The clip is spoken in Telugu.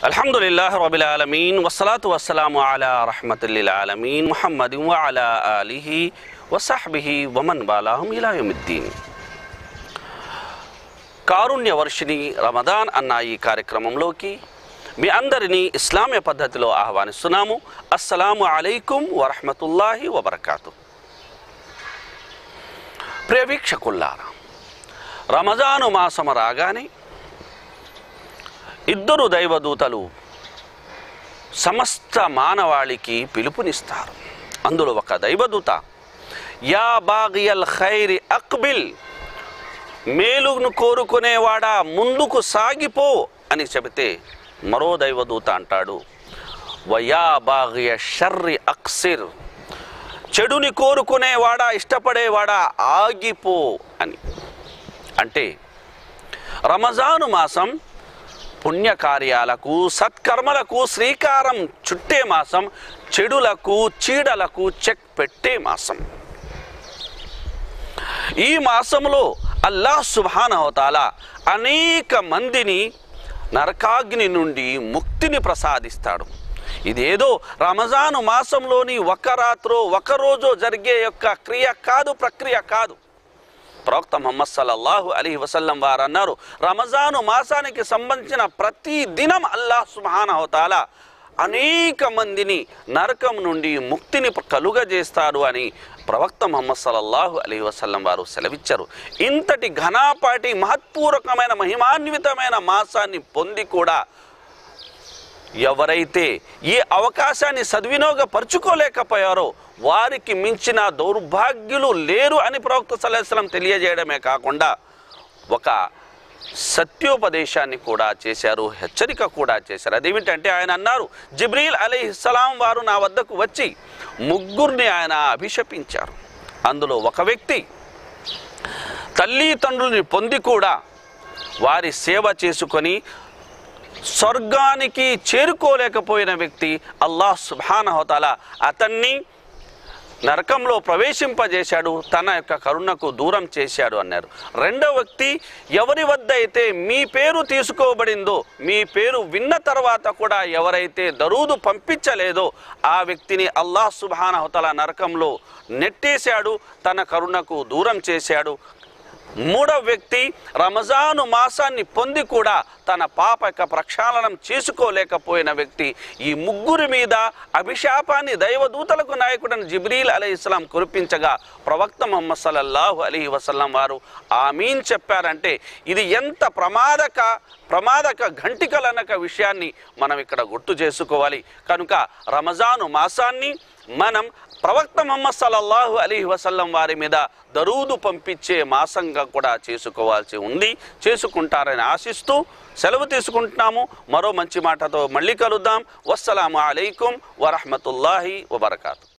الحمد لله رب العالمين والصلاة والسلام على رحمة للعالمين محمد وعلى آله وصحبه ومن والاهم إلى يوم الدين కారుణ్య వర్షిణి రమదాన్ అన్న ఈ కార్యక్రమంలోకి మీ అందరినీ ఇస్లామీయ పద్ధతిలో ఆహ్వానిస్తున్నాము అస్సలాము అలైకుం వరహమతుల్లాహి వబర్కాతు ప్రియ వీక్షకుల్లారా రమజాను మాసము రాగానే ఇద్దరు దైవదూతలు సమస్త మానవాళికి పిలుపునిస్తారు అందులో ఒక దైవదూత యా బాగియల్ ఖైరి అక్బిల్ మేలును కోరుకునేవాడా ముందుకు సాగిపో అని చెబితే మరో దైవదూత అంటాడు వయా బాగియ షర్రి అక్సిర్ చెడుని కోరుకునేవాడా ఇష్టపడేవాడా ఆగిపో అని అంటే రమజాను మాసం పుణ్యకార్యాలకు సత్కర్మలకు శ్రీకారం చుట్టే మాసం చెడులకు చీడలకు చెక్ పెట్టే మాసం ఈ మాసంలో అల్లాహ్ సుబానవతాల అనేక మందిని నరకాగ్ని నుండి ముక్తిని ప్రసాదిస్తాడు ఇదేదో రమజాను మాసంలోని ఒక రాత్రో ఒక రోజో జరిగే యొక్క క్రియ కాదు ప్రక్రియ కాదు ప్రవక్త ముహమ్మద్ సల్లల్లాహు అలీ వసల్లం వారు అన్నారు రమజాను మాసానికి సంబంధించిన ప్రతి దినం అల్లాహ్ సుబానవతాల అనేక మందిని నరకం నుండి ముక్తిని కలుగజేస్తాడు అని ప్రవక్త ముహమ్మద్ సల్లల్లాహు అలీ వసల్లం వారు సెలవిచ్చారు ఇంతటి ఘనాపాటి మహత్పూర్వకమైన మహిమాన్వితమైన మాసాన్ని పొంది కూడా ఎవరైతే ఈ అవకాశాన్ని సద్వినియోగపరుచుకోలేకపోయారో వారికి మించిన దౌర్భాగ్యులు లేరు అని ప్రవక్త సలహస్లం తెలియజేయడమే కాకుండా ఒక సత్యోపదేశాన్ని కూడా చేశారు హెచ్చరిక కూడా చేశారు అదేమిటంటే ఆయన అన్నారు జిబ్రీల్ అలీహిస్సలాం వారు నా వద్దకు వచ్చి ముగ్గురిని ఆయన అభిషపించారు అందులో ఒక వ్యక్తి తల్లి తండ్రుల్ని పొంది కూడా వారి సేవ చేసుకొని స్వర్గానికి చేరుకోలేకపోయిన వ్యక్తి అల్లాహ్ సుబానహోతాల అతన్ని నరకంలో ప్రవేశింపజేశాడు తన యొక్క కరుణకు దూరం చేశాడు అన్నారు రెండో వ్యక్తి ఎవరి వద్ద అయితే మీ పేరు తీసుకోబడిందో మీ పేరు విన్న తర్వాత కూడా ఎవరైతే దరూదు పంపించలేదో ఆ వ్యక్తిని అల్లాహ్ సుబానహతల నరకంలో నెట్టేశాడు తన కరుణకు దూరం చేశాడు మూడవ వ్యక్తి రమజాను మాసాన్ని పొంది కూడా తన పాప యొక్క ప్రక్షాళనం చేసుకోలేకపోయిన వ్యక్తి ఈ ముగ్గురి మీద అభిశాపాన్ని దైవదూతలకు నాయకుడని జిబ్రీల్ అలీ ఇస్లాం కురిపించగా ప్రవక్త మొహమ్మద్ సల్లల్లాహు అలీ వసల్లం వారు ఆమీన్ చెప్పారంటే ఇది ఎంత ప్రమాదక ప్రమాదక ఘంటికలనక విషయాన్ని మనం ఇక్కడ గుర్తు చేసుకోవాలి కనుక రమజాను మాసాన్ని మనం ప్రవక్త మొహమ్మద్ సల్లల్లాహు అలీ వసల్లం వారి మీద దరూదు పంపించే మాసంగా కూడా చేసుకోవాల్సి ఉంది చేసుకుంటారని ఆశిస్తూ సెలవు తీసుకుంటున్నాము మరో మంచి మాటతో మళ్ళీ కలుద్దాం వస్సలాము అలైకుం వరహమతుల్లాహి వబర్కాతు